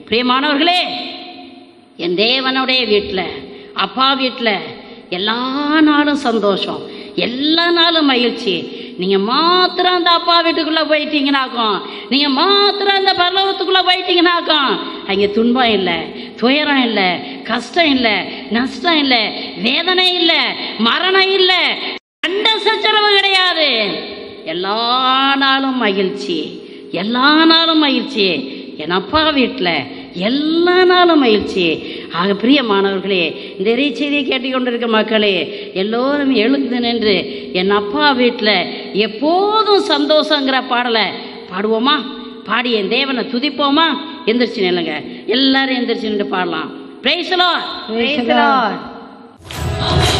பிரியமானவர்களே என் தேவனுடைய வீட்டில் அப்பா வீட்டில் எல்லா நாளும் சந்தோஷம் எல்லா நாளும் மகிழ்ச்சி நீங்கள் மாத்திரம் அந்த அப்பா வீட்டுக்குள்ளே போயிட்டீங்கனாக்கும் நீங்கள் மாத்திரம் அந்த பரலோகத்துக்குள்ளே போயிட்டீங்கனாக்கும் அங்கே துன்பம் இல்லை துயரம் இல்லை கஷ்டம் இல்லை நஷ்டம் இல்லை வேதனை இல்லை மரணம் இல்லை சண்டை சச்சரவு கிடையாது எல்லா நாளும் மகிழ்ச்சி எல்லா நாளும் மகிழ்ச்சி என் அப்பா வீட்டில் எல்லா நாளும் மகிழ்ச்சி ஆக பிரியமானவர்களே இந்த இறைச்செய்தியை கேட்டுக்கொண்டிருக்க மக்களே எல்லோரும் எழுந்து நின்று என் அப்பா வீட்டில் எப்போதும் சந்தோஷங்கிற பாடலை பாடுவோமா பாடி என் தேவனை துதிப்போமா எந்திரிச்சு நில்லுங்க எல்லாரும் எந்திரிச்சு நின்று பாடலாம் பிரைஸ்லோ Praise the Lord.